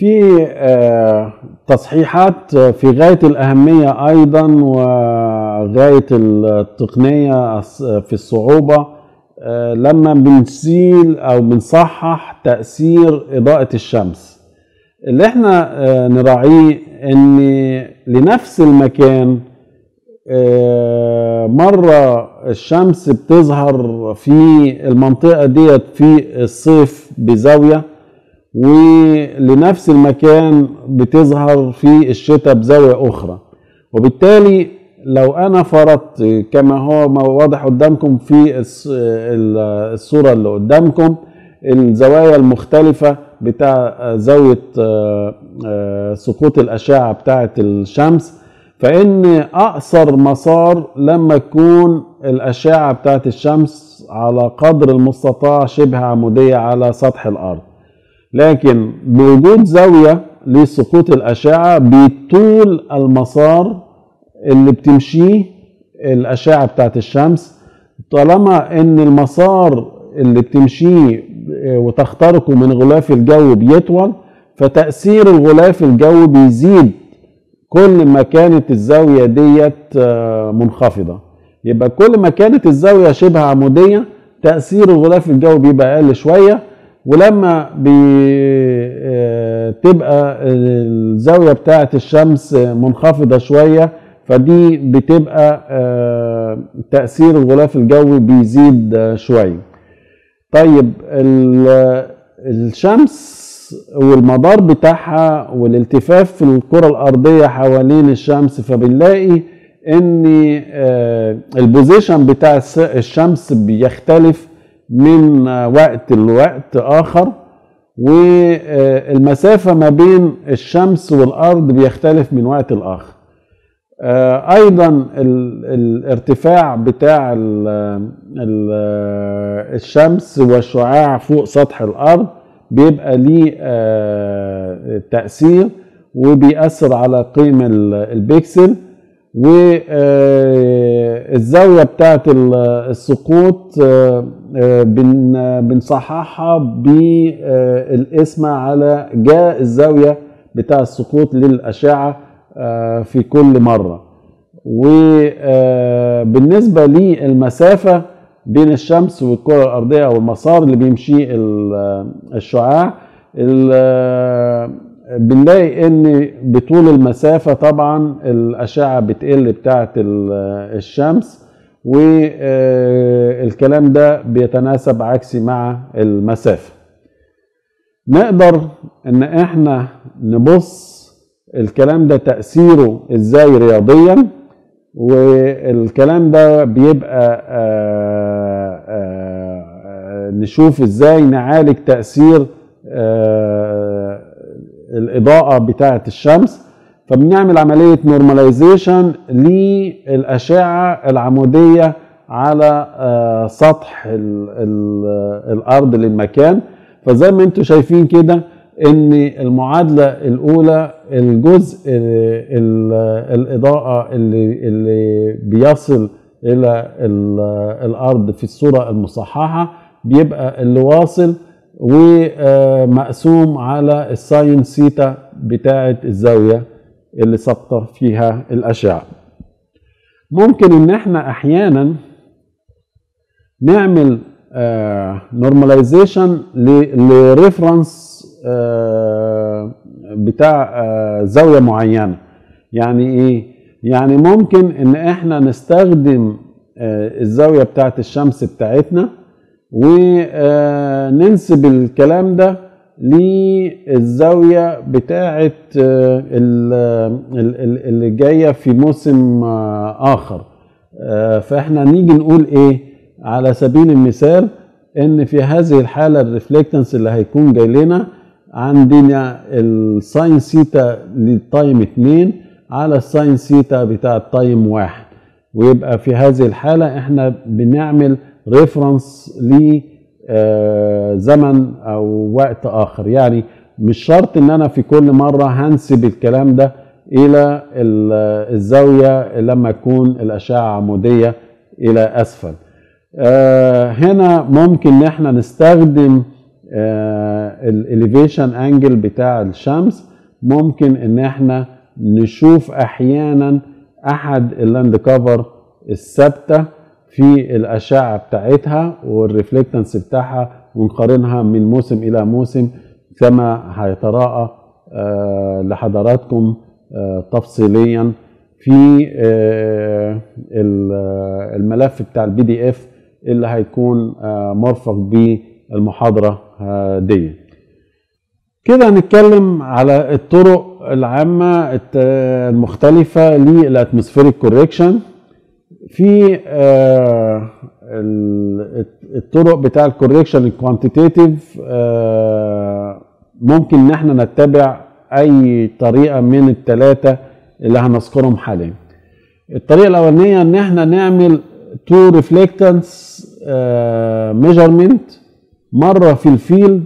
في آه، تصحيحات في غاية الأهمية أيضا وغاية التقنية في الصعوبة آه، لما بنسيل أو بنصحح تأثير إضاءة الشمس اللي احنا آه، نراعيه ان لنفس المكان مرة الشمس بتظهر في المنطقة ديت في الصيف بزاوية ولنفس المكان بتظهر في الشتاء بزاوية أخرى وبالتالي لو أنا فرضت كما هو واضح قدامكم في الصورة اللي قدامكم الزوايا المختلفة بتاع زاوية آه، آه، سقوط الأشعة بتاعة الشمس فإن أقصر مسار لما تكون الأشعة بتاعة الشمس على قدر المستطاع شبه عمودية على سطح الأرض لكن بوجود زاوية لسقوط الأشعة بطول المسار اللي بتمشيه الأشعة بتاعت الشمس طالما إن المسار اللي بتمشيه وتخترقه من غلاف الجو بيطول فتأثير الغلاف الجوي بيزيد كل ما كانت الزاوية ديت آه، منخفضة يبقى كل ما كانت الزاوية شبه عمودية تأثير الغلاف الجوي بيبقى أقل شوية ولما بتبقى آه، الزاوية بتاعة الشمس منخفضة شوية فدي بتبقى آه، تأثير الغلاف الجوي بيزيد شوية طيب الشمس والمدار بتاعها والالتفاف في الكرة الأرضية حوالين الشمس فبنلاقي ان آه، البوزيشن بتاع الشمس بيختلف من وقت لوقت اخر والمسافة ما بين الشمس والأرض بيختلف من وقت لآخر آه، أيضا الارتفاع بتاع الشمس والشعاع فوق سطح الأرض بيبقى ليه آه، تأثير وبيأثر على قيم البيكسل والزاوية بتاعت السقوط آه، آه، بنصححها بالاسم على جاء الزاوية بتاع السقوط للأشعة في كل مرة وبالنسبة للمسافة بين الشمس والكرة الأرضية أو المسار اللي بيمشيه الشعاع بنلاقي ان بطول المسافة طبعا الأشعة بتقل بتاعة الشمس والكلام ده بيتناسب عكسي مع المسافة نقدر ان احنا نبص الكلام ده تأثيره ازاي رياضيا والكلام ده بيبقى آآ آآ نشوف ازاي نعالج تأثير الإضاءة بتاعة الشمس فبنعمل عملية نورماليزيشن للأشعة العمودية على سطح الأرض للمكان فزي ما انتم شايفين كده ان المعادله الاولى الجزء الاضاءه اللي اللي بيصل الى الارض في الصوره المصححه بيبقى اللي واصل ومقسوم على الساين سيتا بتاعه الزاويه اللي سقط فيها الاشعه ممكن ان احنا احيانا نعمل نورماليزيشن لريفرنس آه، بتاع آه، زاويه معينه يعني ايه يعني ممكن ان احنا نستخدم آه، الزاويه بتاعت الشمس بتاعتنا وننسب الكلام ده للزاويه بتاعت اللي جايه في موسم اخر فاحنا نيجي نقول ايه على سبيل المثال ان في هذه الحاله الريفلكتنس اللي هيكون جاي لنا عندنا الساين سيتا للتايم 2 على الساين سيتا بتاع التايم 1 ويبقى في هذه الحالة احنا بنعمل ريفرنس لزمن او وقت اخر يعني مش شرط ان انا في كل مرة هنسب الكلام ده الى الزاوية لما تكون الاشعة عمودية الى اسفل آه، هنا ممكن ان احنا نستخدم الاليفيشن انجل بتاع الشمس ممكن ان احنا نشوف احيانا احد اللاند كفر الثابته في الاشعه بتاعتها والريفلكتنس بتاعها ونقارنها من موسم الى موسم كما هيتراءى آه، لحضراتكم آه، تفصيليا في آه، ال- الملف بتاع البي دي اف اللي هيكون آه، مرفق بالمحاضره آه، دي كده هنتكلم على الطرق العامة الت- المختلفة للاتموسفيريك كوريكشن في آه، ال- الطرق بتاع الكوريكشن الكوانتيتيف ممكن ان احنا نتبع اي طريقة من الثلاثة اللي هنذكرهم حاليا الطريقة الأولانية إن إحنا نعمل تو ريفلكتنس ميجرمنت مرة في الفيلد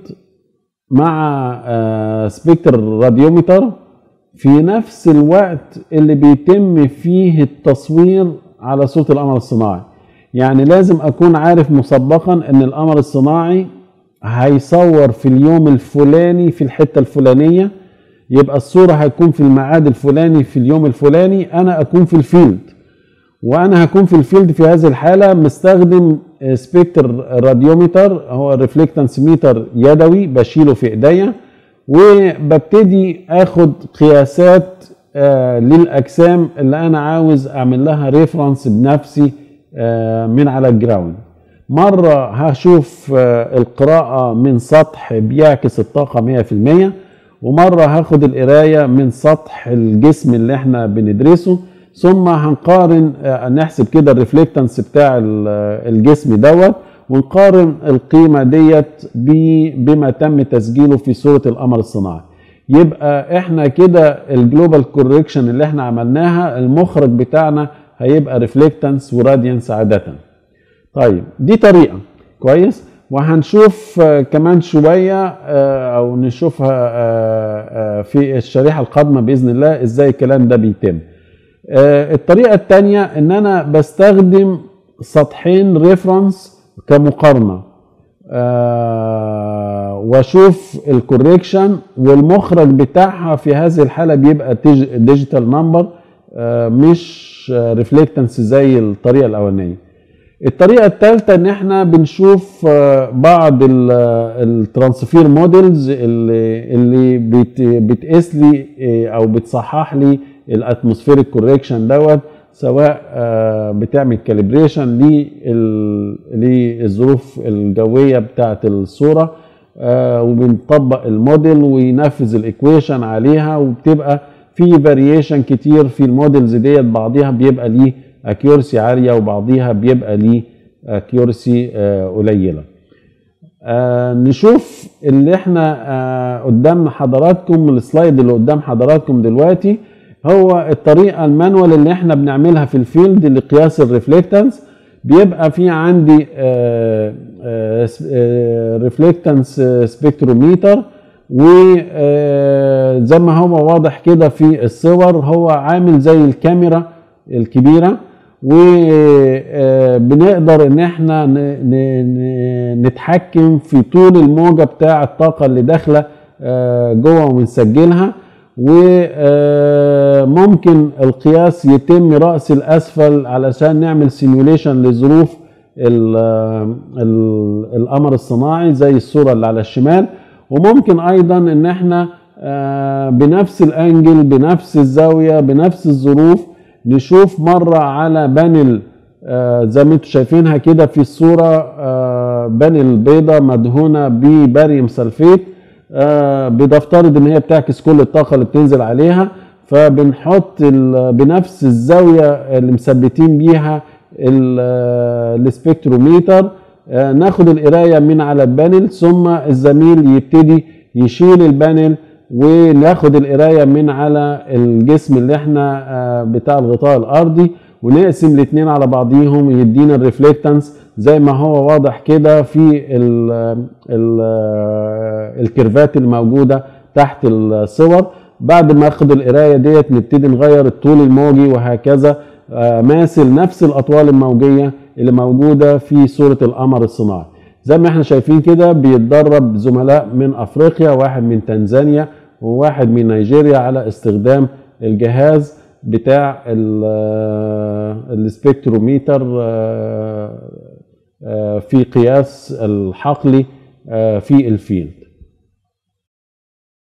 مع سبيكتر راديومتر في نفس الوقت اللي بيتم فيه التصوير على صوت القمر الصناعي يعني لازم أكون عارف مسبقا إن القمر الصناعي هيصور في اليوم الفلاني في الحتة الفلانية يبقى الصورة هتكون في الميعاد الفلاني في اليوم الفلاني أنا أكون في الفيلد وأنا هكون في الفيلد في هذه الحالة مستخدم سبيكتر راديومتر هو ريفلكتنس ميتر يدوي بشيله في ايديا وببتدي اخد قياسات آه للاجسام اللي انا عاوز اعمل لها ريفرنس بنفسي آه من على الجراوند مرة هشوف آه القراءة من سطح بيعكس الطاقة 100% ومرة هاخد القراية من سطح الجسم اللي احنا بندرسه ثم هنقارن آه، نحسب كده الريفلكتنس بتاع ال- الجسم دوت ونقارن القيمة ديت ب- بما تم تسجيله في صورة القمر الصناعي يبقى احنا كده الجلوبال كوريكشن اللي احنا عملناها المخرج بتاعنا هيبقى ريفلكتنس وراديانس عادة طيب دي طريقة كويس وهنشوف آه، كمان شوية آه، او نشوفها آه، آه، في الشريحة القادمة بإذن الله ازاي الكلام ده بيتم آه، الطريقة التانية ان انا بستخدم سطحين ريفرنس كمقارنة آه، واشوف الكوريكشن والمخرج بتاعها في هذه الحالة بيبقى ديجيتال نمبر مش ريفلكتنس زي الطريقة الأولانية الطريقة الثالثة ان احنا بنشوف آه، بعض الترانسفير موديلز اللي اللي بت- بتقيس لي آه، او بتصحح لي الاتموسفيريك كوريكشن دوت سواء آه، بتعمل كاليبريشن للظروف الجوية بتاعة الصورة آه، وبنطبق الموديل وينفذ الايكويشن عليها وبتبقى في فاريشن كتير في الموديلز ديت بعضيها بيبقى ليه اكيورسي عاليه وبعضيها بيبقى ليه اكيورسي قليله آه نشوف اللي احنا آه قدام حضراتكم السلايد اللي قدام حضراتكم دلوقتي هو الطريقه المانوال اللي احنا بنعملها في الفيلد لقياس الريفلكتنس بيبقى في عندي ريفلكتنس سبكتروميتر وزي ما هو واضح كده في الصور هو عامل زي الكاميرا الكبيره وبنقدر ان احنا ن- ن- ن- نتحكم في طول الموجه بتاع الطاقه اللي داخله آه، جوه ونسجلها وممكن القياس يتم راس الاسفل علشان نعمل سيميوليشن لظروف ال- ال- القمر الصناعي زي الصوره اللي على الشمال وممكن ايضا ان احنا آه، بنفس الانجل بنفس الزاويه بنفس الظروف نشوف مره على بانل آه، زي ما انتم شايفينها كده في الصوره آه، بانل بيضة مدهونه بباريوم سلفيت آه، بنفترض ان هي بتعكس كل الطاقه اللي بتنزل عليها فبنحط ال- بنفس الزاويه اللي مثبتين بيها ال- آه، السبكتروميتر آه، ناخد القرايه من على البانل ثم الزميل يبتدي يشيل البانل وناخد القرايه من على الجسم اللي احنا آه، بتاع الغطاء الارضي ونقسم الاثنين على بعضيهم يدينا الريفلكتنس زي ما هو واضح كده في ال ال الكيرفات الموجوده تحت الصور بعد ما اخد القرايه ديت نبتدي نغير الطول الموجي وهكذا آه، ماثل نفس الاطوال الموجيه اللي موجوده في صوره القمر الصناعي زي ما احنا شايفين كده بيتدرب زملاء من افريقيا واحد من تنزانيا وواحد من نيجيريا على استخدام الجهاز بتاع السبكتروميتر في قياس الحقلي في الفيلد